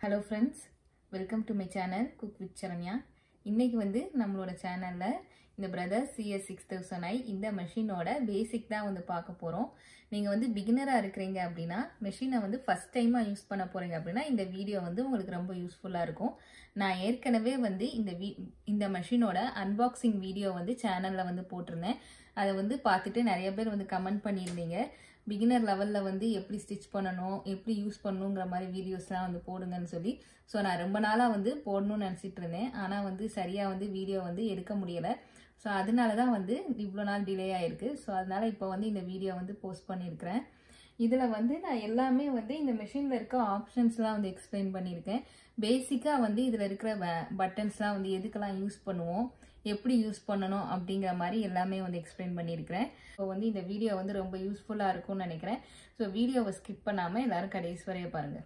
hello friends welcome to my channel cook with Saranya இன்னைக்கு வந்து நம்மளோட சேனலில் இந்த Brother CS six thousand i இந்த மெஷினோட பேசிக் தான் வந்து பார்க்க போகிறோம் நீங்கள் வந்து பிகினராக இருக்கிறீங்க அப்படின்னா மெஷினை வந்து ஃபஸ்ட் டைமாக யூஸ் பண்ண போகிறீங்க அப்படின்னா இந்த வீடியோ வந்து உங்களுக்கு ரொம்ப யூஸ்ஃபுல்லாக இருக்கும் நான் ஏற்கனவே வந்து இந்த வீ இந்த மெஷினோட அன்பாக்சிங் வீடியோ வந்து சேனலில் வந்து போட்டிருந்தேன் அதை வந்து பார்த்துட்டு நிறைய பேர் வந்து கமெண்ட் பண்ணியிருந்தீங்க பிகினர் லெவலில் வந்து எப்படி ஸ்டிச் பண்ணணும் எப்படி யூஸ் பண்ணணுங்கிற மாதிரி வீடியோஸ்லாம் வந்து போடுங்கன்னு சொல்லி ஸோ நான் ரொம்ப நாளாக வந்து போடணும்னு நினச்சிட்டு இருந்தேன் ஆனால் வந்து சரியாக வந்து வீடியோ வந்து எடுக்க முடியலை ஸோ அதனால தான் வந்து இவ்வளோ நாள் டிலே ஆகிருக்கு ஸோ அதனால் இப்போ வந்து இந்த வீடியோ வந்து போஸ்ட் பண்ணியிருக்கிறேன் இதில் வந்து நான் எல்லாமே வந்து இந்த மிஷினில் இருக்க ஆப்ஷன்ஸ்லாம் வந்து எக்ஸ்பிளைன் பண்ணியிருக்கேன் பேசிக்காக வந்து இதில் இருக்கிற பட்டன்ஸ்லாம் வந்து எதுக்கெல்லாம் யூஸ் பண்ணுவோம் எப்படி யூஸ் பண்ணணும் அப்படிங்கிற மாதிரி எல்லாமே வந்து எக்ஸ்பிளைன் பண்ணியிருக்கிறேன் ஸோ வந்து இந்த வீடியோ வந்து ரொம்ப யூஸ்ஃபுல்லாக இருக்கும்னு நினைக்கிறேன் ஸோ வீடியோவை ஸ்கிப் பண்ணாமல் எல்லாரும் கடைசி வரைய பாருங்கள்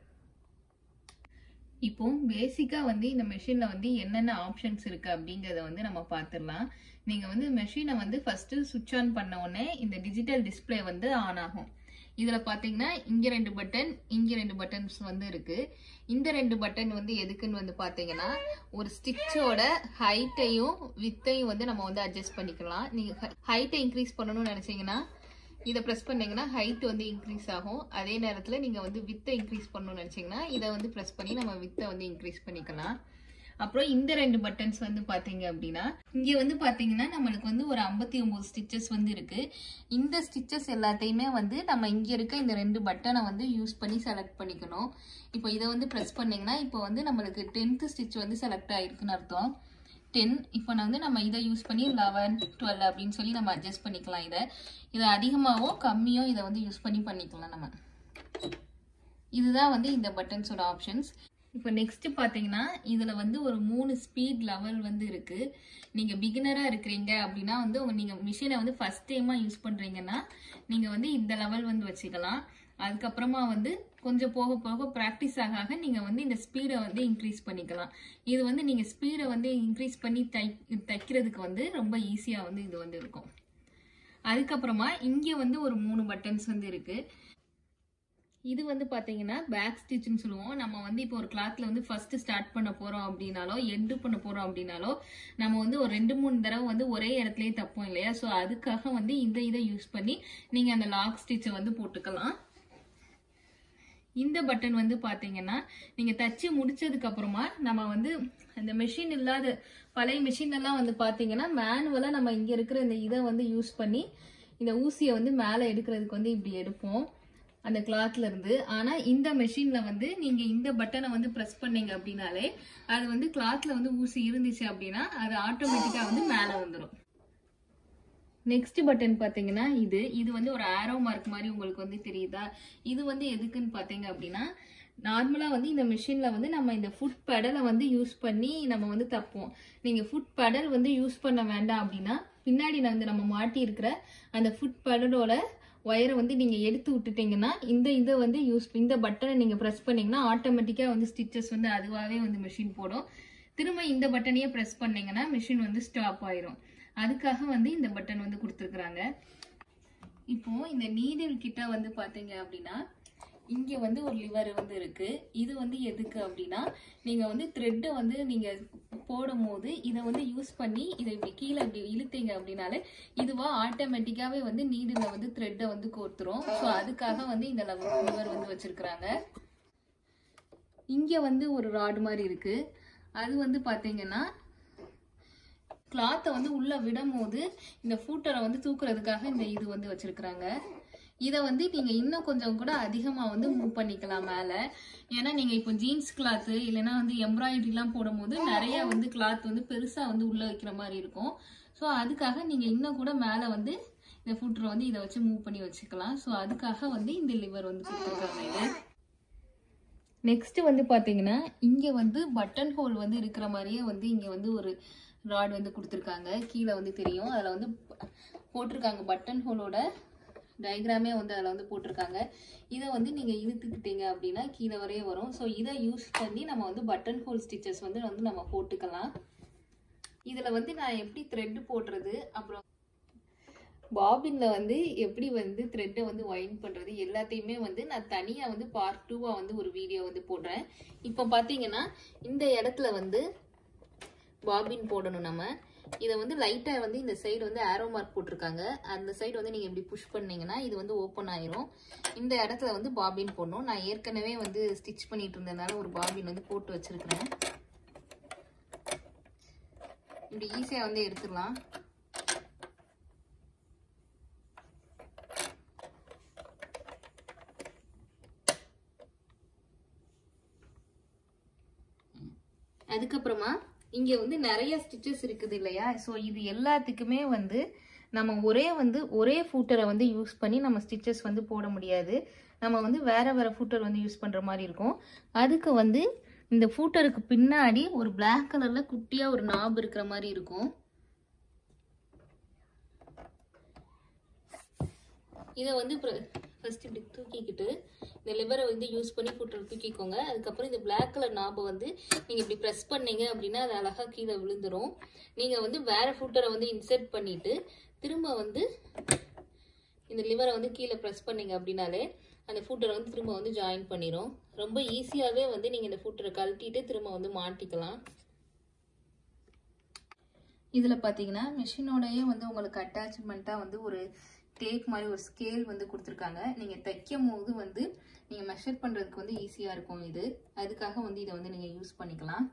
இப்போ பேசிக்காக வந்து இந்த மெஷினில் வந்து என்னென்ன ஆப்ஷன்ஸ் இருக்குது அப்படிங்கிறத வந்து நம்ம பார்த்துடலாம் நீங்கள் வந்து மெஷினை வந்து ஃபஸ்ட்டு சுவிட்ச் ஆன் பண்ண உடனே இந்த டிஜிட்டல் டிஸ்பிளே வந்து ஆன் ஆகும் இதில் பார்த்தீங்கன்னா இங்கே ரெண்டு பட்டன் இங்கே ரெண்டு பட்டன்ஸ் வந்து இருக்குது இந்த ரெண்டு பட்டன் வந்து எதுக்குன்னு வந்து பார்த்தீங்கன்னா ஒரு ஸ்டிச்சோட ஹைட்டையும் வித்தையும் வந்து நம்ம வந்து அட்ஜஸ்ட் பண்ணிக்கலாம் நீங்கள் ஹைட்டை இன்க்ரீஸ் பண்ணணும்னு நினச்சிங்கன்னா இதை ப்ரெஸ் பண்ணீங்கன்னா ஹைட் வந்து இன்க்ரீஸ் ஆகும் அதே நேரத்தில் நீங்கள் வந்து வித்தை இன்க்ரீஸ் பண்ணணும்னு நினச்சிங்கன்னா இதை வந்து ப்ரெஸ் பண்ணி நம்ம வித்தை வந்து இன்க்ரீஸ் பண்ணிக்கலாம் அப்புறம் இந்த ரெண்டு பட்டன்ஸ் வந்து பார்த்தீங்க அப்படின்னா இங்கே வந்து பார்த்தீங்கன்னா நம்மளுக்கு வந்து ஒரு ஐம்பத்தி ஒம்பது ஸ்டிச்சஸ் வந்து இருக்கு இந்த ஸ்டிச்சஸ் எல்லாத்தையுமே வந்து நம்ம இங்கே இருக்க இந்த ரெண்டு பட்டனை வந்து யூஸ் பண்ணி செலக்ட் பண்ணிக்கணும் இப்போ இதை வந்து ப்ரெஸ் பண்ணிங்கன்னா இப்போ வந்து நம்மளுக்கு டென்த்து ஸ்டிச் வந்து செலக்ட் ஆகிருக்குன்னு அர்த்தம் டென் இப்போ நான் வந்து நம்ம இதை யூஸ் பண்ணி லெவன் டுவெல் அப்படின்னு சொல்லி நம்ம அட்ஜஸ்ட் பண்ணிக்கலாம் இதை இதை அதிகமாகவோ கம்மியோ இதை வந்து யூஸ் பண்ணி பண்ணிக்கலாம் நம்ம இதுதான் வந்து இந்த பட்டன்ஸோட ஆப்ஷன்ஸ் இப்போ நெக்ஸ்ட் பார்த்தீங்கன்னா இதில் வந்து ஒரு மூணு ஸ்பீட் லெவல் வந்து இருக்குது நீங்கள் பிகினராக இருக்கிறீங்க அப்படின்னா வந்து உங்கள் நீங்கள் மிஷினை வந்து ஃபஸ்ட் டைமாக யூஸ் பண்ணுறீங்கன்னா நீங்கள் வந்து இந்த லெவல் வந்து வச்சுக்கலாம் அதுக்கப்புறமா வந்து கொஞ்சம் போக போக ப்ராக்டிஸ் ஆக ஆக நீங்கள் வந்து இந்த ஸ்பீடை வந்து இன்க்ரீஸ் பண்ணிக்கலாம் இது வந்து நீங்கள் ஸ்பீடை வந்து இன்க்ரீஸ் பண்ணி தை தைக்கிறதுக்கு வந்து ரொம்ப ஈஸியாக வந்து இது வந்து இருக்கும் அதுக்கப்புறமா இங்கே வந்து ஒரு மூணு பட்டன்ஸ் வந்து இருக்குது இது வந்து பார்த்தீங்கன்னா பேக் ஸ்டிச்னு சொல்லுவோம் நம்ம வந்து இப்போ ஒரு கிளாத்தில் வந்து ஃபர்ஸ்ட் ஸ்டார்ட் பண்ண போகிறோம் அப்படின்னாலோ எண்டு பண்ண போகிறோம் அப்படின்னாலோ நம்ம வந்து ஒரு ரெண்டு மூணு தடவை வந்து ஒரே இடத்துலயே தப்போம் இல்லையா ஸோ அதுக்காக வந்து இந்த இதை யூஸ் பண்ணி நீங்கள் அந்த லாக் ஸ்டிச்சை வந்து போட்டுக்கலாம் இந்த பட்டன் வந்து பார்த்தீங்கன்னா நீங்கள் தச்சு முடிச்சதுக்கு அப்புறமா நம்ம வந்து அந்த மெஷின் இல்லாத பழைய மிஷின்லாம் வந்து பார்த்தீங்கன்னா மேனுவலாக நம்ம இங்கே இருக்கிற இந்த இதை வந்து யூஸ் பண்ணி இந்த ஊசியை வந்து மேலே எடுக்கிறதுக்கு வந்து இப்படி எடுப்போம் அந்த கிளாத்ல இருந்து ஆனா இந்த மெஷின்ல வந்து நீங்க இந்த பட்டனை வந்து பிரஸ் பண்ணீங்க அப்படின்னாலே அது வந்து கிளாத்ல வந்து ஊசி இருந்துச்சு அப்படின்னா அது ஆட்டோமேட்டிக்கா வந்து மேல வந்துடும் நெக்ஸ்ட் பட்டன் பாத்தீங்கன்னா இது இது வந்து ஒரு ஆரோ மார்க் மாதிரி உங்களுக்கு வந்து தெரியுதா இது வந்து எதுக்குன்னு பாத்தீங்க அப்படின்னா நார்மலாக வந்து இந்த மிஷினில் வந்து நம்ம இந்த ஃபுட் பெடலை வந்து யூஸ் பண்ணி நம்ம வந்து தப்போம் நீங்கள் ஃபுட் பெடல் வந்து யூஸ் பண்ண வேண்டாம் அப்படின்னா பின்னாடி வந்து நம்ம மாட்டி இருக்கிற அந்த ஃபுட் பெடலோட ஒயரை வந்து நீங்கள் எடுத்து விட்டுட்டீங்கன்னா இந்த இதை வந்து யூஸ் இந்த பட்டனை நீங்கள் ப்ரெஸ் பண்ணிங்கன்னா ஆட்டோமேட்டிக்காக வந்து ஸ்டிச்சஸ் வந்து அதுவாகவே வந்து மிஷின் போடும் திரும்ப இந்த பட்டனையே ப்ரெஸ் பண்ணிங்கன்னா மிஷின் வந்து ஸ்டாப் ஆயிரும் அதுக்காக வந்து இந்த பட்டன் வந்து கொடுத்துருக்குறாங்க இப்போ இந்த நீடில் கிட்ட வந்து பார்த்தீங்க அப்படின்னா இங்கே வந்து ஒரு லிவர் வந்து இருக்கு இது வந்து எதுக்கு அப்படின்னா நீங்கள் வந்து த்ரெட்டை வந்து நீங்கள் போடும் போது இதை வந்து யூஸ் பண்ணி இதை இப்படி கீழே இப்படி இழுத்தீங்க அப்படின்னாலே இதுவா ஆட்டோமேட்டிக்காவே வந்து நீடில் வந்து த்ரெட்டை வந்து கோர்த்துரும் ஸோ அதுக்காக வந்து இந்த லிவர் வந்து வச்சிருக்கிறாங்க இங்கே வந்து ஒரு ராட் மாதிரி இருக்கு அது வந்து பார்த்தீங்கன்னா கிளாத்தை வந்து உள்ள விடும் போது இந்த ஃபூட்டரை வந்து தூக்குறதுக்காக இந்த இது வந்து வச்சிருக்கிறாங்க இதை வந்து நீங்கள் இன்னும் கொஞ்சம் கூட அதிகமாக வந்து மூவ் பண்ணிக்கலாம் மேலே ஏன்னா நீங்கள் இப்போ ஜீன்ஸ் கிளாத்து இல்லைன்னா வந்து எம்ப்ராய்டரிலாம் போடும்போது நிறைய வந்து கிளாத் வந்து பெருசாக வந்து உள்ளே வைக்கிற மாதிரி இருக்கும் ஸோ அதுக்காக நீங்கள் இன்னும் கூட மேலே வந்து இந்த ஃபுட்ரை வந்து இதை வச்சு மூவ் பண்ணி வச்சுக்கலாம் ஸோ அதுக்காக வந்து இந்த லிவர் வந்து கொடுத்துருக்காங்க இது நெக்ஸ்ட் வந்து பார்த்தீங்கன்னா இங்கே வந்து பட்டன் ஹோல் வந்து இருக்கிற மாதிரியே வந்து இங்கே வந்து ஒரு ராட் வந்து கொடுத்துருக்காங்க கீழே வந்து தெரியும் அதில் வந்து போட்டிருக்காங்க பட்டன் ஹோலோட டயக்ராமே வந்து அதில் வந்து போட்டிருக்காங்க இதை வந்து நீங்கள் இழுத்துக்கிட்டீங்க அப்படின்னா கீழே வரையே வரும் ஸோ இதை யூஸ் பண்ணி நம்ம வந்து பட்டன் ஹோல் ஸ்டிச்சஸ் வந்து வந்து நம்ம போட்டுக்கலாம் இதில் வந்து நான் எப்படி த்ரெட் போடுறது அப்புறம் பாபின்ல வந்து எப்படி வந்து த்ரெட்டை வந்து ஒயின் பண்றது எல்லாத்தையுமே வந்து நான் தனியா வந்து பார்ட் டூவா வந்து ஒரு வீடியோ வந்து போடுறேன் இப்போ பாத்தீங்கன்னா இந்த இடத்துல வந்து பாபின் போடணும் நம்ம இதை வந்து லைட்டாக வந்து இந்த சைடு வந்து ஆரோ மார்க் போட்டிருக்காங்க அந்த சைடு வந்து நீங்கள் இப்படி புஷ் பண்ணீங்கன்னா இது வந்து ஓப்பன் ஆயிரும் இந்த இடத்துல வந்து பாபின் போடணும் நான் ஏற்கனவே வந்து ஸ்டிச் பண்ணிட்டு இருந்ததுனால ஒரு பாபின் வந்து போட்டு வச்சிருக்கிறேன் இப்படி ஈஸியாக வந்து எடுத்துடலாம் அதுக்கப்புறமா இங்க வந்து நிறைய ஸ்டிச்சஸ் இருக்குது இல்லையா ஸோ இது எல்லாத்துக்குமே வந்து நம்ம ஒரே வந்து ஒரே ஃபூட்டரை வந்து யூஸ் பண்ணி நம்ம ஸ்டிச்சஸ் வந்து போட முடியாது நம்ம வந்து வேற வேற ஃபூட்டர் வந்து யூஸ் பண்ற மாதிரி இருக்கும் அதுக்கு வந்து இந்த ஃபூட்டருக்கு பின்னாடி ஒரு பிளாக் கலர்ல குட்டியா ஒரு நாப் இருக்கிற மாதிரி இருக்கும் இதை வந்து ஃபர்ஸ்ட் இப்படி தூக்கிக்கிட்டு இந்த லிவரை வந்து யூஸ் பண்ணி ஃபுட்டர் தூக்கிக்கோங்க அதுக்கப்புறம் இந்த பிளாக் கலர் நாபை வந்து நீங்கள் இப்படி ப்ரெஸ் பண்ணீங்க அப்படின்னா அது அழகாக கீழே விழுந்துரும் நீங்கள் வந்து வேற ஃபுட்டரை வந்து இன்சர்ட் பண்ணிட்டு திரும்ப வந்து இந்த லிவரை வந்து கீழே ப்ரெஸ் பண்ணீங்க அப்படின்னாலே அந்த ஃபுட்டரை வந்து திரும்ப வந்து ஜாயின் பண்ணிடும் ரொம்ப ஈஸியாகவே வந்து நீங்கள் இந்த ஃபுட்டரை கழட்டிட்டு திரும்ப வந்து மாட்டிக்கலாம் இதில் பார்த்தீங்கன்னா மிஷினோடயே வந்து உங்களுக்கு அட்டாச்மெண்ட்டாக வந்து ஒரு டேப் மாதிரி ஒரு ஸ்கேல் வந்து கொடுத்துருக்காங்க நீங்கள் தைக்கும் போது வந்து நீங்கள் மெஷர் பண்ணுறதுக்கு வந்து ஈஸியாக இருக்கும் இது அதுக்காக வந்து இதை வந்து நீங்கள் யூஸ் பண்ணிக்கலாம்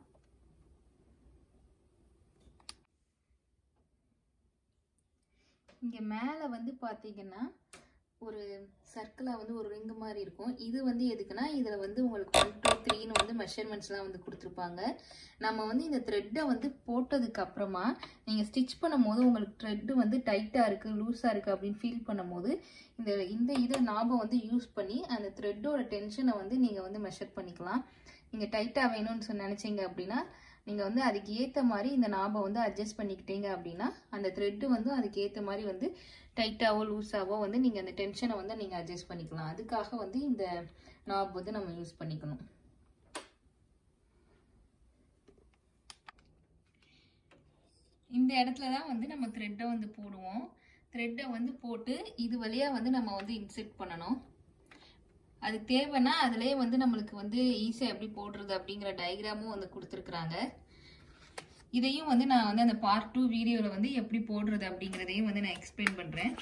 இங்கே மேலே வந்து பார்த்தீங்கன்னா ஒரு சர்க்கிளாக வந்து ஒரு ரிங்கு மாதிரி இருக்கும் இது வந்து எதுக்குன்னா இதில் வந்து உங்களுக்கு ஒன் டூ த்ரீன்னு வந்து மெஷர்மெண்ட்ஸ்லாம் வந்து கொடுத்துருப்பாங்க நம்ம வந்து இந்த த்ரெட்டை வந்து போட்டதுக்கு அப்புறமா நீங்கள் ஸ்டிச் பண்ணும்போது உங்களுக்கு த்ரெட்டு வந்து டைட்டாக இருக்குது லூஸாக இருக்குது அப்படின்னு ஃபீல் பண்ணும்போது இந்த இந்த இதை ஞாபகம் வந்து யூஸ் பண்ணி அந்த த்ரெட்டோட டென்ஷனை வந்து நீங்கள் வந்து மெஷர் பண்ணிக்கலாம் நீங்கள் டைட்டாக வேணும்னு சொல்லி நினச்சிங்க அப்படின்னா நீங்கள் வந்து அதுக்கு ஏற்ற மாதிரி இந்த நாபை வந்து அட்ஜஸ்ட் பண்ணிக்கிட்டீங்க அப்படின்னா அந்த த்ரெட்டு வந்து அதுக்கு ஏற்ற மாதிரி வந்து டைட்டாவோ லூஸாவோ வந்து நீங்கள் அந்த டென்ஷனை வந்து நீங்கள் அட்ஜஸ்ட் பண்ணிக்கலாம் அதுக்காக வந்து இந்த நாப் வந்து நம்ம யூஸ் பண்ணிக்கணும் இந்த இடத்துல தான் வந்து நம்ம த்ரெட்டை வந்து போடுவோம் த்ரெட்டை வந்து போட்டு இது வழியாக வந்து நம்ம வந்து இன்செர்ட் பண்ணணும் அது தேவைன்னா அதுலேயே வந்து நம்மளுக்கு வந்து ஈஸியாக எப்படி போடுறது அப்படிங்கிற டயக்ராமும் வந்து கொடுத்துருக்குறாங்க இதையும் வந்து நான் வந்து அந்த பார்ட் டூ வீடியோவில் வந்து எப்படி போடுறது அப்படிங்கிறதையும் வந்து நான் எக்ஸ்பிளைன் பண்ணுறேன்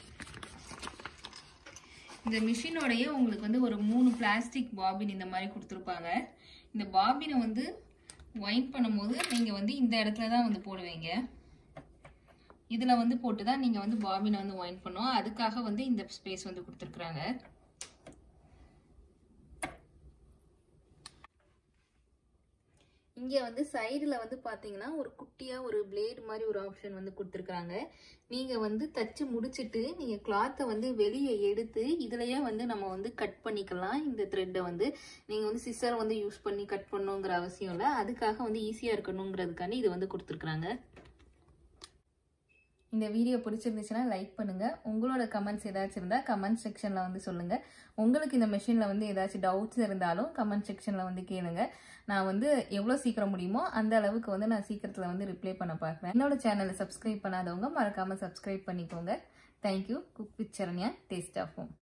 இந்த மிஷினோடையே உங்களுக்கு வந்து ஒரு மூணு பிளாஸ்டிக் பாபின் இந்த மாதிரி கொடுத்துருப்பாங்க இந்த பாபினை வந்து ஒயின் பண்ணும்போது நீங்கள் வந்து இந்த இடத்துல தான் வந்து போடுவீங்க இதில் வந்து போட்டு தான் நீங்கள் வந்து பாபினை வந்து ஒயின் பண்ணுவோம் அதுக்காக வந்து இந்த ஸ்பேஸ் வந்து கொடுத்துருக்குறாங்க இங்கே வந்து சைடில் வந்து பார்த்தீங்கன்னா ஒரு குட்டியாக ஒரு பிளேடு மாதிரி ஒரு ஆப்ஷன் வந்து கொடுத்துருக்குறாங்க நீங்கள் வந்து தச்சு முடிச்சுட்டு நீங்கள் கிளாத்தை வந்து வெளியே எடுத்து இதுலையே வந்து நம்ம வந்து கட் பண்ணிக்கலாம் இந்த த்ரெட்டை வந்து நீங்கள் வந்து சிசர் வந்து யூஸ் பண்ணி கட் பண்ணுங்கிற அவசியம் இல்லை அதுக்காக வந்து ஈஸியாக இருக்கணுங்கிறதுக்காண்டி இது வந்து கொடுத்துருக்குறாங்க இந்த வீடியோ பிடிச்சிருந்துச்சுன்னா லைக் பண்ணுங்க உங்களோட கமெண்ட்ஸ் ஏதாச்சும் இருந்தால் கமெண்ட் செக்ஷனில் வந்து சொல்லுங்க உங்களுக்கு இந்த மிஷினில் வந்து ஏதாச்சும் டவுட்ஸ் இருந்தாலும் கமெண்ட் செக்ஷனில் வந்து கேளுங்க நான் வந்து எவ்வளோ சீக்கிரம் முடியுமோ அந்த அளவுக்கு வந்து நான் சீக்கிரத்தில் வந்து ரிப்ளை பண்ண பார்க்குறேன் என்னோட சேனலை சப்ஸ்கிரைப் பண்ணாதவங்க மறக்காமல் சப்ஸ்கிரைப் பண்ணிக்கோங்க thank you cook with Saranya taste of home